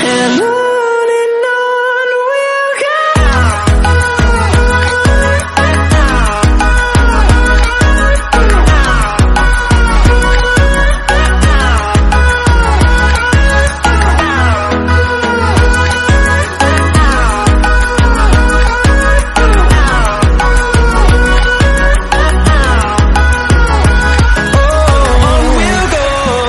And on and on we'll On we'll go.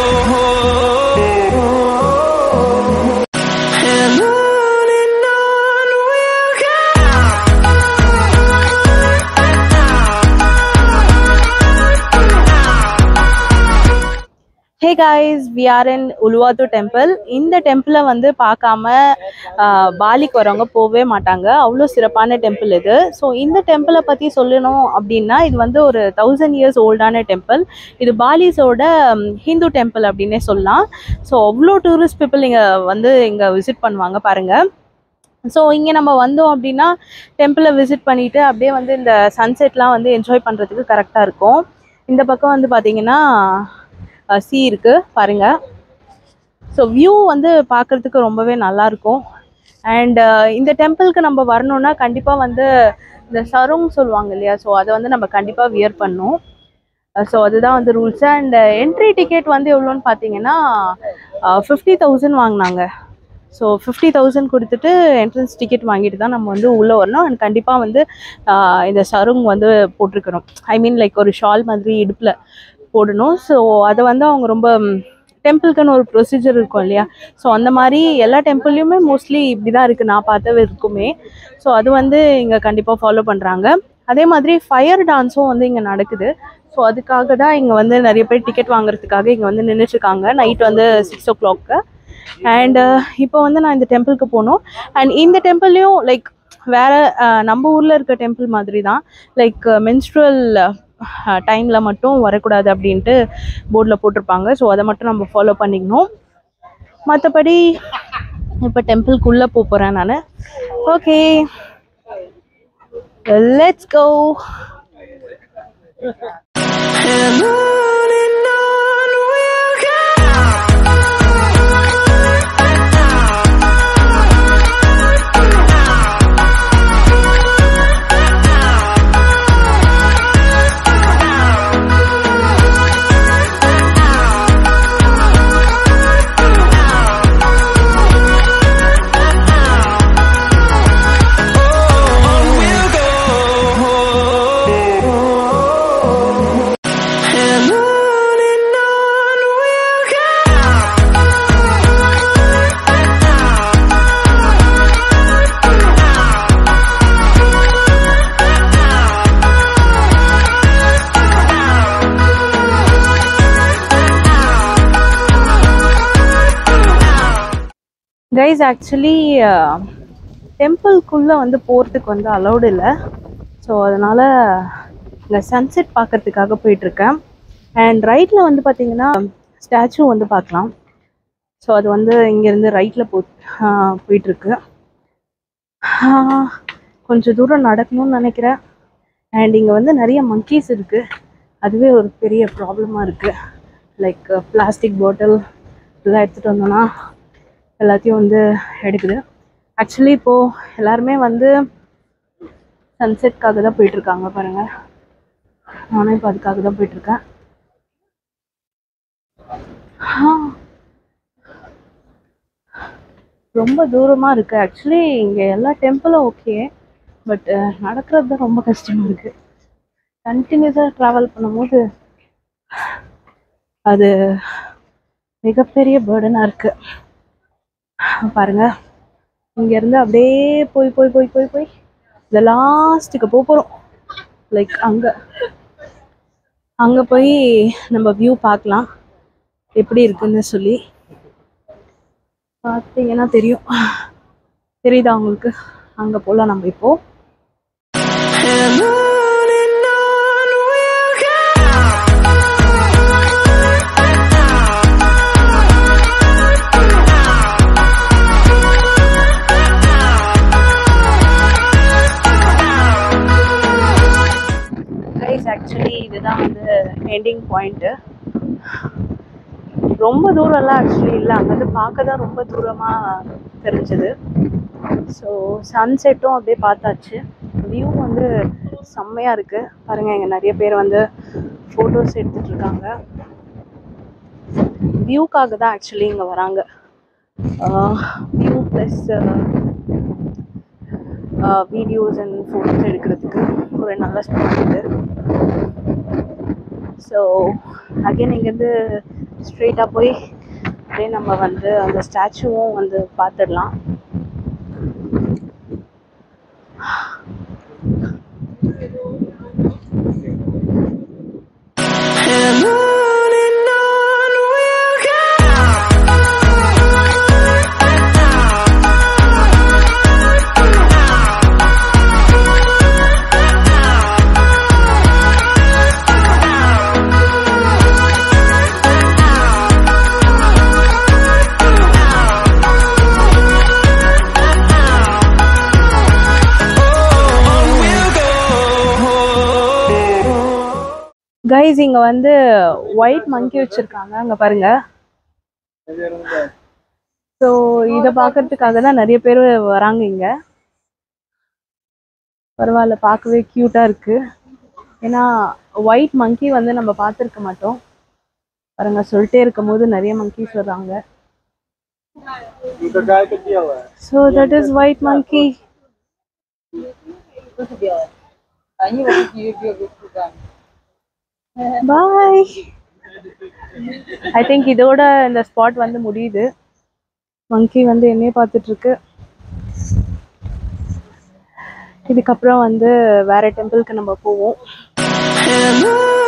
And on and on we'll hey guys we are in Uluwatu temple இந்த டெம்பிளை வந்து பார்க்காம ஆஹ், பாலிக்கு வரவங்க போகவே மாட்டாங்க அவ்வளோ சிறப்பான டெம்பிள் இது ஸோ இந்த டெம்பிளை பற்றி சொல்லணும் அப்படின்னா இது வந்து ஒரு தௌசண்ட் இயர்ஸ் ஓல்டான டெம்பிள் இது பாலிஸோட ம், ஹிந்து டெம்பிள் அப்படின்னே சொல்லலாம் ஸோ அவ்வளோ டூரிஸ்ட் பீப்புள் இங்கே வந்து இங்கே விசிட் பண்ணுவாங்க பாருங்கள் ஸோ இங்கே நம்ம வந்தோம் அப்படின்னா டெம்பிளை விசிட் பண்ணிவிட்டு அப்படியே வந்து இந்த சன்செட்லாம் வந்து என்ஜாய் பண்ணுறதுக்கு கரெக்டாக இருக்கும் இந்த பக்கம் வந்து பார்த்தீங்கன்னா சி இருக்கு பாருங்க ஸோ வியூ வந்து பார்க்கறதுக்கு ரொம்பவே நல்லா இருக்கும் அண்ட் இந்த டெம்பிளுக்கு நம்ம வரணும்னா கண்டிப்பாக வந்து இந்த சருங் சொல்லுவாங்க இல்லையா ஸோ அதை வந்து நம்ம கண்டிப்பாக வியர் பண்ணணும் ஸோ அதுதான் வந்து ரூல்ஸ் அண்ட் என்ட்ரி டிக்கெட் வந்து எவ்வளோன்னு பார்த்தீங்கன்னா ஃபிஃப்டி தௌசண்ட் வாங்கினாங்க ஸோ ஃபிஃப்டி தௌசண்ட் கொடுத்துட்டு என்ட்ரன்ஸ் டிக்கெட் வாங்கிட்டு தான் நம்ம வந்து உள்ளே வரணும் அண்ட் கண்டிப்பாக வந்து ஆஹ் இந்த சருங் வந்து போட்டிருக்கணும் ஐ மீன் லைக் ஒரு ஷால் மாதிரி இடுப்பில் போடணும் ஸோ அதை வந்து அவங்க ரொம்ப டெம்பிளுக்குன்னு ஒரு ப்ரொசீஜர் இருக்கும் இல்லையா ஸோ அந்த மாதிரி எல்லா டெம்பிள்லையுமே மோஸ்ட்லி இப்படி தான் இருக்குது நான் பார்த்த இருக்குமே ஸோ அது வந்து இங்கே கண்டிப்பாக ஃபாலோ பண்ணுறாங்க அதே மாதிரி ஃபயர் டான்ஸும் வந்து இங்கே நடக்குது ஸோ அதுக்காக தான் இங்கே வந்து நிறைய பேர் டிக்கெட் வாங்குறதுக்காக இங்கே வந்து நின்றுட்டுருக்காங்க நைட் வந்து சிக்ஸ் ஓ கிளாக்கு அண்ட் இப்போ வந்து நான் இந்த டெம்பிளுக்கு போகணும் அண்ட் இந்த டெம்பிள்லையும் லைக் வேற அஹ், நம்ம ஊரில் இருக்க டெம்பிள் மாதிரி தான் லைக் மென்ஸ்ட்ரல் டைமில் மட்டும் வரக்கூடாது அப்படின்ட்டு போர்டில் போட்டிருப்பாங்க ஸோ அதை மட்டும் நம்ம ஃபாலோ பண்ணிக்கணும் மற்றபடி இப்போ டெம்பிள்குள்ளே போக போகிறேன் நான் okay let's go And on and on we'll On we'll go. And on and on we'll guys actually டெம்பிள்குள்ளே வந்து போகிறதுக்கு வந்து அலௌடு இல்லை ஸோ அதனால் இங்கே சன்செட் பார்க்கறதுக்காக போயிட்டுருக்கேன் அண்ட் ரைட்டில் வந்து பார்த்தீங்கன்னா ஸ்டாச்சு வந்து பார்க்கலாம் ஸோ அது வந்து இங்கேருந்து ரைட்டில் போ ஆஹ் போயிட்டுருக்கு ஆஹ் கொஞ்சம் தூரம் நடக்கணும்னு நினைக்கிறேன் அண்ட் இங்கே வந்து நிறைய மங்கீஸ் இருக்குது அதுவே ஒரு பெரிய ப்ராப்ளமாக இருக்குது லைக் பிளாஸ்டிக் பாட்டில் இதெல்லாம் எடுத்துகிட்டு வந்தோன்னா எல்லாத்தையும் வந்து எடுக்குது ஆக்சுவலி இப்போது எல்லாருமே வந்து சன்செட்காக தான் போயிட்டுருக்காங்க பாருங்கள் நானும் இப்போ அதுக்காக தான் போயிட்டுருக்கேன் ரொம்ப தூரமாக இருக்குது ஆக்சுவலி இங்கே எல்லா டெம்பிளும் ஓகே பட் நடக்கிறது தான் ரொம்ப கஷ்டமாக இருக்குது கண்டினியூஸாக ட்ராவல் பண்ணும்போது அது மிகப்பெரிய பேர்டனாக இருக்குது பாருங்க இங்கேருந்து அப்படியே போய் போய் போய் போய் போய் இந்த லாஸ்ட்டுக்கு போக போகிறோம் லைக் அங்கே அங்கே போய் நம்ம வியூ பார்க்கலாம் எப்படி இருக்குன்னு சொல்லி பார்த்தீங்கன்னா தெரியும் தெரியுதா உங்களுக்கு அங்கே போகலாம் நம்ம இப்போ And on and on we'll guys actually இதுதான் வந்து எண்டிங் பாயிண்ட்டு ரொம்ப தூரம்லாம் ஆக்சுவலி இல்லை அங்கேருந்து பார்க்க தான் ரொம்ப தூரமாக தெரிஞ்சுது ஸோ சன்செட்டும் அப்படியே பார்த்தாச்சு வியூ வந்து செம்மையாக இருக்குது பாருங்கள் இங்கே நிறைய பேர் வந்து ஃபோட்டோஸ் எடுத்துட்டு இருக்காங்க வியூக்காக தான் ஆக்சுவலி இங்கே வராங்க view plus videos and photos எடுக்கிறதுக்கு ஒரு நல்ல ஸ்பாட் இது ஸோ அகைன் இங்கேருந்து ஸ்ட்ரெயிட்டாக போய் அப்படியே நம்ம வந்து அந்த ஸ்டாச்சுவும் வந்து பார்த்துடலாம் And on and on we'll go. Guys இங்கே வந்து ஒயிட் மங்கி வச்சுருக்காங்க அங்கே பாருங்க ஸோ இதை பார்க்கறதுக்காக தான் நிறைய பேர் வராங்க இங்கே பரவாயில்ல பார்க்கவே க்யூட்டாக இருக்கு ஏன்னா ஒயிட் மங்கி வந்து நம்ம பார்த்துருக்க மாட்டோம் பாருங்க சொல்லிட்டே இருக்கும் போது நிறைய மங்கீஸ் வர்றாங்க so that is white monkey boy I think இதோட இந்த ஸ்பாட் வந்து முடியுது மங்கி வந்து என்னைய பார்த்துட்டு இருக்கு இதுக்கப்புறம் வந்து வேற டெம்பிளுக்கு நம்ம போவோம் And on